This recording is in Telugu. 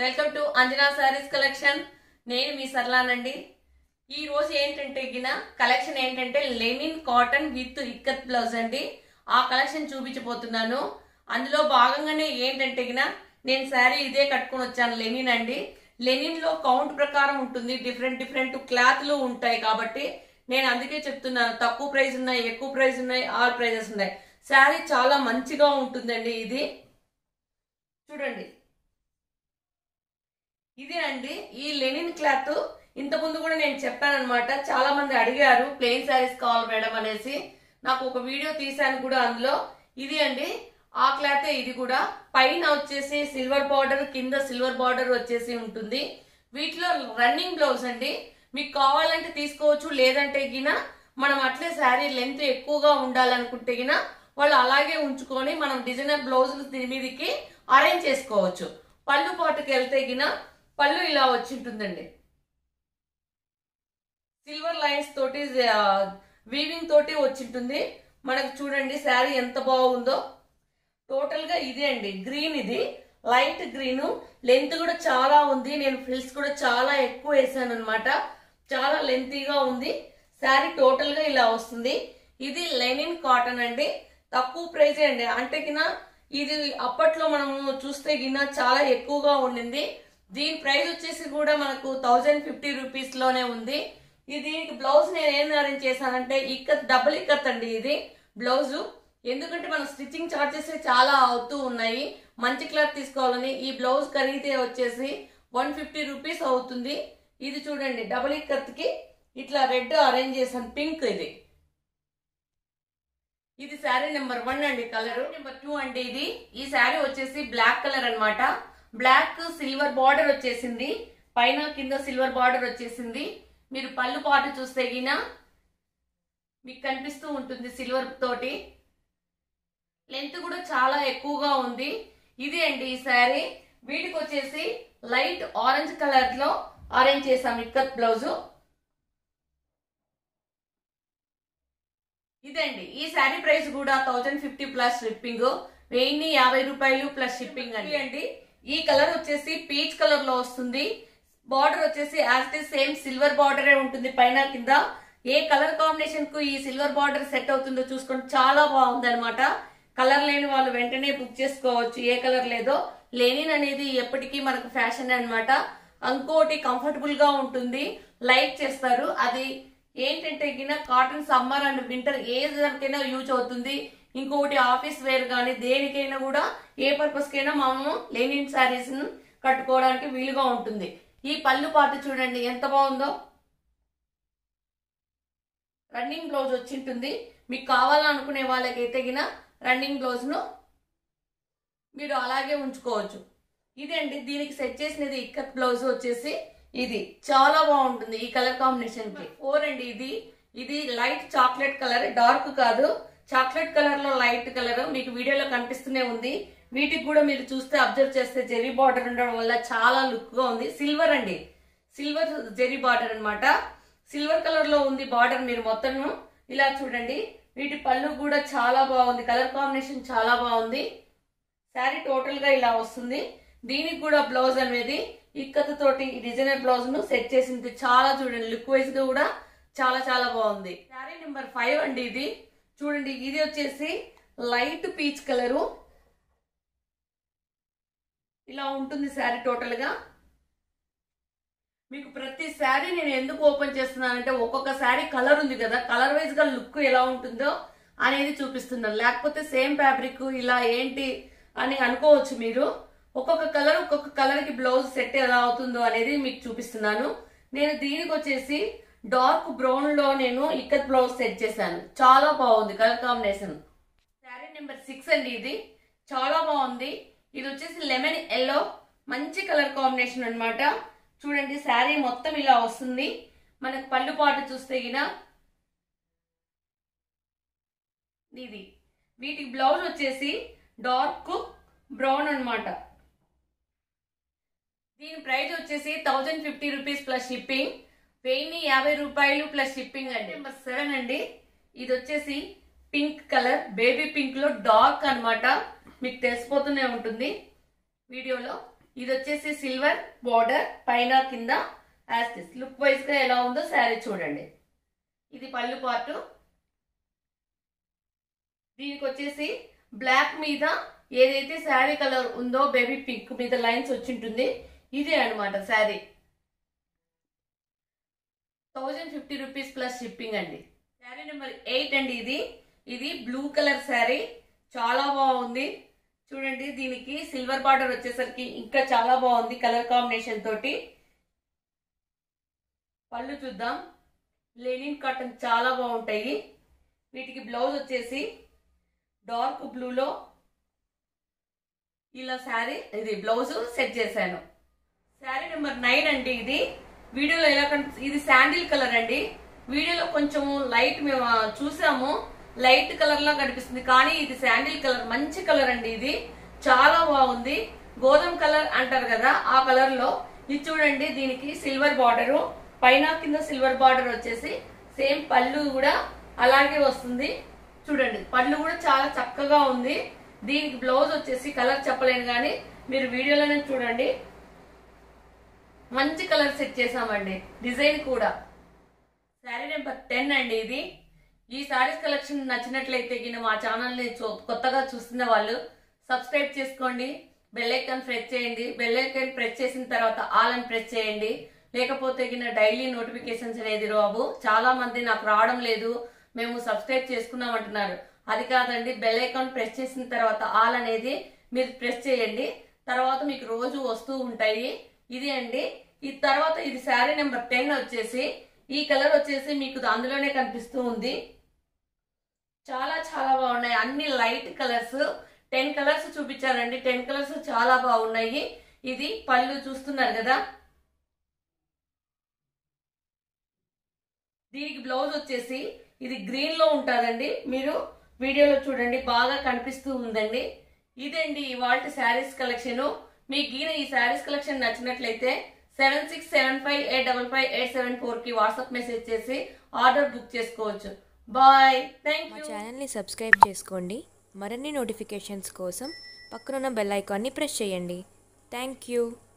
welcome to Anjana saris collection నేను మీ సర్లానండి ఈ రోజు ఏంటంటే గిన కలెక్షన్ ఏంటంటే linen cotton with ikat blouse అండి ఆ కలెక్షన్ చూపించబోతున్నాను అందులో భాగంగానే ఏంటంటే గిన నేను శారీ ఇదే కట్టుకొని వచ్చాను లెనిన్ అండి లెనిన్ లో కౌంట్ ప్రకారం ఉంటుంది డిఫరెంట్ డిఫరెంట్ క్లాత్లు ఉంటాయి కాబట్టి నేను అందుకే చెప్తున్నాను తక్కువ ప్రైస్ ఉన్నాయి ఎక్కువ ప్రైస్ ఉన్నాయి ఆల్ ప్రైజెస్ ఉన్నాయి శారీ చాలా మంచిగా ఉంటుందండి ఇది చూడండి ఇది అండి ఈ లెనిన్ క్లాత్ ఇంత ముందు కూడా నేను చెప్పాను అనమాట చాలా మంది అడిగారు ప్లెయిన్ శారీస్ కావాలి మేడం అనేసి నాకు ఒక వీడియో తీసాను కూడా అందులో ఇది అండి ఆ క్లాత్ ఇది కూడా పైన వచ్చేసి సిల్వర్ బార్డర్ కింద సిల్వర్ బార్డర్ వచ్చేసి ఉంటుంది వీటిలో రన్నింగ్ బ్లౌజ్ అండి మీకు కావాలంటే తీసుకోవచ్చు లేదంటే గిన మనం అట్లే శారీ లెంత్ ఎక్కువగా ఉండాలనుకుంటే గిన వాళ్ళు అలాగే ఉంచుకొని మనం డిజైనర్ బ్లౌజులు దీని మీదకి అరేంజ్ చేసుకోవచ్చు పళ్ళు పాటుకి వెళ్తే గిన పళ్ళు ఇలా వచ్చి ఉంటుందండి సిల్వర్ లైన్స్ తోటి వీవింగ్ తోటి వచ్చింటుంది మనకు చూడండి శారీ ఎంత బాగుందో టోటల్ గా ఇదే అండి గ్రీన్ ఇది లైట్ గ్రీన్ లెంత్ కూడా చాలా ఉంది నేను ఫ్రిల్స్ కూడా చాలా ఎక్కువ వేసాను అనమాట చాలా లెంతీగా ఉంది శారీ టోటల్ గా ఇలా వస్తుంది ఇది లెనిన్ కాటన్ అండి తక్కువ ప్రైజే అండి అంటే కిన ఇది అప్పట్లో మనము చూస్తే గిన చాలా ఎక్కువగా ఉండింది దీని ప్రైస్ వచ్చేసి కూడా మనకు థౌజండ్ ఫిఫ్టీ రూపీస్ లోనే ఉంది ఇది దీనికి బ్లౌజ్ నేను ఏం అరేంజ్ చేశానంటే ఇక్కత్ డబుల్ ఇక్కత్ అండి ఇది బ్లౌజ్ ఎందుకంటే మన స్టిచ్చింగ్ చార్జెస్ చాలా అవుతూ ఉన్నాయి మంచి క్లాత్ తీసుకోవాలని ఈ బ్లౌజ్ ఖరీదే వచ్చేసి వన్ ఫిఫ్టీ రూపీస్ అవుతుంది ఇది చూడండి డబుల్ ఇక్కత్ కి ఇట్లా రెడ్ అరేంజ్ చేశాను పింక్ ఇది ఇది శారీ నెంబర్ వన్ అండి కలర్ నెంబర్ టూ అంటే ఇది ఈ శారీ వచ్చేసి బ్లాక్ కలర్ అన్నమాట బ్లాక్ సిల్వర్ బార్డర్ వచ్చేసింది పైన కింద సిల్వర్ బార్డర్ వచ్చేసింది మీరు పళ్ళు పాటు చూస్తే గిన మీకు కనిపిస్తూ ఉంటుంది సిల్వర్ తోటి లెంత్ కూడా చాలా ఎక్కువగా ఉంది ఇది అండి ఈ శారీ వీటికి వచ్చేసి లైట్ ఆరెంజ్ కలర్ లో అరేంజ్ చేసాం ఇక్కత్ బ్లౌజ్ ఇదండి ఈ శారీ ప్రైస్ కూడా థౌజండ్ ఫిఫ్టీ ప్లస్ షిప్పింగ్ వెయ్యి యాభై రూపాయలు ప్లస్ షిప్పింగ్ అండి అండి ఈ కలర్ వచ్చేసి పీచ్ కలర్ లో వస్తుంది బార్డర్ వచ్చేసి యాజ్ ఇట్ సేమ్ సిల్వర్ బార్డరే ఉంటుంది పైన కింద ఏ కలర్ కాంబినేషన్ కు ఈ సిల్వర్ బార్డర్ సెట్ అవుతుందో చూసుకోండి చాలా బాగుంది అనమాట కలర్ లేని వాళ్ళు వెంటనే బుక్ చేసుకోవచ్చు ఏ కలర్ లేదో లెనిన్ అనేది ఎప్పటికీ మనకు ఫ్యాషన్ అన్నమాట ఇంకోటి కంఫర్టబుల్ గా ఉంటుంది లైక్ చేస్తారు అది ఏంటంటే గిన కాటన్ సమ్మర్ అండ్ వింటర్ ఏ దానికైనా యూజ్ అవుతుంది ఇంకొకటి ఆఫీస్ వేర్ కానీ దేనికైనా కూడా ఏ పర్పస్ కైనా మనము లెనిన్ శారీస్ కట్టుకోవడానికి వీలుగా ఉంటుంది ఈ పళ్ళు పాటు చూడండి ఎంత బాగుందో రన్నింగ్ బ్లౌజ్ వచ్చింటుంది మీకు కావాలనుకునే వాళ్ళకైతే గిన రన్నింగ్ బ్లౌజ్ ను మీరు అలాగే ఉంచుకోవచ్చు ఇదండి దీనికి సెట్ చేసినది ఇక్కత్ బ్లౌజ్ వచ్చేసి ఇది చాలా బాగుంటుంది ఈ కలర్ కాంబినేషన్ కి ఫోర్ అండి ఇది ఇది లైట్ చాక్లెట్ కలర్ డార్క్ కాదు చాక్లెట్ కలర్ లో లైట్ కలర్ మీకు వీడియోలో కనిపిస్తూనే ఉంది వీటికి కూడా మీరు చూస్తే అబ్జర్వ్ చేస్తే జెరీ బార్డర్ ఉండడం వల్ల చాలా లుక్ గా ఉంది సిల్వర్ అండి సిల్వర్ జెరీ బార్డర్ అన్నమాట సిల్వర్ కలర్ లో ఉంది బార్డర్ మీరు మొత్తం ఇలా చూడండి వీటి పళ్ళు కూడా చాలా బాగుంది కలర్ కాంబినేషన్ చాలా బాగుంది శారీ టోటల్ గా ఇలా వస్తుంది దీనికి కూడా బ్లౌజ్ అనేది ఇక్కత తోటి డిజైనర్ బ్లౌజ్ ను సెట్ చేసింది చాలా చూడండి లుక్ వైజ్ గా కూడా చాలా చాలా బాగుంది శారీ నెంబర్ ఫైవ్ అండి ఇది చూడండి ఇది వచ్చేసి లైట్ పీచ్ కలరు ఇలా ఉంటుంది శారీ టోటల్ గా మీకు ప్రతి శారీ నేను ఎందుకు ఓపెన్ చేస్తున్నానంటే ఒక్కొక్క శారీ కలర్ ఉంది కదా కలర్ వైజ్ గా లుక్ ఎలా ఉంటుందో అనేది చూపిస్తున్నాను లేకపోతే సేమ్ ఫ్యాబ్రిక్ ఇలా ఏంటి అని అనుకోవచ్చు మీరు ఒక్కొక్క కలర్ ఒక్కొక్క కలర్ కి బ్లౌజ్ సెట్ ఎలా అవుతుందో అనేది మీకు చూపిస్తున్నాను నేను దీనికి వచ్చేసి డార్క్ బ్రౌన్ లో నేను ఇక్కత్ బ్లౌజ్ సెట్ చేశాను చాలా బాగుంది colour combination sari number six అండి ఇది చాలా బాగుంది ఇది వచ్చేసి లెమన్ ఎల్లో మంచి కలర్ కాంబినేషన్ అన్నమాట చూడండి శారీ మొత్తం ఇలా వస్తుంది మనకు పళ్ళు పాటు చూస్తే గిన ఇది వీటికి బ్లౌజ్ వచ్చేసి డార్క్ బ్రౌన్ అన్నమాట దీని ప్రైస్ వచ్చేసి thousand fifty rupees plus shipping వెయ్యి యాభై రూపాయలు ప్లస్ షిప్పింగ్ అండి నెంబర్ సెవెన్ అండి ఇది వచ్చేసి పింక్ కలర్ బేబీ పింక్ లో డార్క్ అన్నమాట మీకు తెలిసిపోతూనే ఉంటుంది వీడియోలో ఇది వచ్చేసి సిల్వర్ బార్డర్ పైన కింద యాస్టిస్ లుక్ వైజ్ గా ఎలా ఉందో శారీ చూడండి ఇది పళ్ళు పార్ట్ దీనికి వచ్చేసి బ్లాక్ మీద ఏదైతే శారీ కలర్ ఉందో బేబీ పింక్ మీద లైన్స్ వచ్చింటుంది ఇదే అనమాట sari thousand fifty rupees plus shipping అండి శారీ నెంబర్ ఎయిట్ అండి ఇది ఇది బ్లూ కలర్ శారీ చాలా బాగుంది చూడండి దీనికి సిల్వర్ బార్డర్ వచ్చేసరికి ఇంకా చాలా బాగుంది కలర్ కాంబినేషన్ తోటి పళ్ళు చూద్దాం లెనిన్ కాటన్ చాలా బాగుంటాయి వీటికి బ్లౌజ్ వచ్చేసి డార్క్ బ్లూలో ఇలా శారీ ఇది బ్లౌజ్ సెట్ చేశాను శారీ నెంబర్ నైన్ అండి ఇది వీడియోలో ఎలా కనిపి ఇది శాండిల్ కలర్ అండి వీడియోలో కొంచెం లైట్ మేము ఆ, చూసాము లైట్ కలర్ లా కనిపిస్తుంది కానీ ఇది శాండిల్ కలర్ మంచి కలర్ అండి ఇది చాలా బాగుంది గోధుమ కలర్ అంటారు కదా ఆ కలర్ లో ఇది చూడండి దీనికి సిల్వర్ బార్డర్ పైన కింద సిల్వర్ బార్డర్ వచ్చేసి సేమ్ పళ్ళు కూడా అలాగే వస్తుంది చూడండి పళ్ళు కూడా చాలా చక్కగా ఉంది దీనికి బ్లౌజ్ వచ్చేసి కలర్ చెప్పలేను కానీ మీరు వీడియోలోనే చూడండి మంచి కలర్ సెట్ చేసామండి డిజైన్ కూడా శారీ నెంబర్ టెన్ అండి ఇది ఈ శారీస్ కలెక్షన్ నచ్చినట్లయితే గిన మా ఛానల్ని చూ- కొత్తగా చూస్తున్న వాళ్ళు సబ్స్క్రైబ్ చేసుకోండి బెల్ ఐకాన్ ప్రెస్ చేయండి బెల్ ఐకాన్ ప్రెస్ చేసిన తర్వాత ఆల్ అని ప్రెస్ చేయండి లేకపోతే గిన డైలీ నోటిఫికేషన్స్ అనేది రావు చాలా మంది నాకు రావడం లేదు మేము సబ్స్క్రైబ్ చేసుకున్నాం అంటున్నారు అది కాదండి బెల్ ఐకాన్ ప్రెస్ చేసిన తర్వాత ఆల్ అనేది మీరు ప్రెస్ చేయండి తర్వాత మీకు రోజు వస్తూ ఉంటాయి ఇది అండి ఈ తర్వాత ఇది శారీ నెంబర్ టెన్ వచ్చేసి ఈ కలర్ వచ్చేసి మీకు అందులోనే కనిపిస్తూ ఉంది చాలా చాలా బాగున్నాయి అన్ని లైట్ కలర్స్ టెన్ కలర్స్ చూపించారండి టెన్ కలర్స్ చాలా బాగున్నాయి ఇది పళ్ళు చూస్తున్నారు కదా దీనికి బ్లౌజ్ వచ్చేసి ఇది గ్రీన్ లో ఉంటుందండి మీరు వీడియోలో చూడండి బాగా కనిపిస్తూ ఉందండి ఇదండి ఇవాళ శారీస్ కలెక్షన్ మీకు గీన ఈ శారీస్ కలెక్షన్ నచ్చినట్లయితే seven six seven five eight double five eight seven four కి వాట్సాప్ మెసేజ్ చేసి ఆర్డర్ బుక్ చేసుకోవచ్చు బాయ్ థ్యాంక్ మా యూ ఛానల్ని సబ్స్క్రైబ్ చేసుకోండి మరిన్ని నోటిఫికేషన్స్ కోసం పక్కనున్న బెల్ ఐకాన్ని ప్రెస్ చేయండి థ్యాంక్ యూ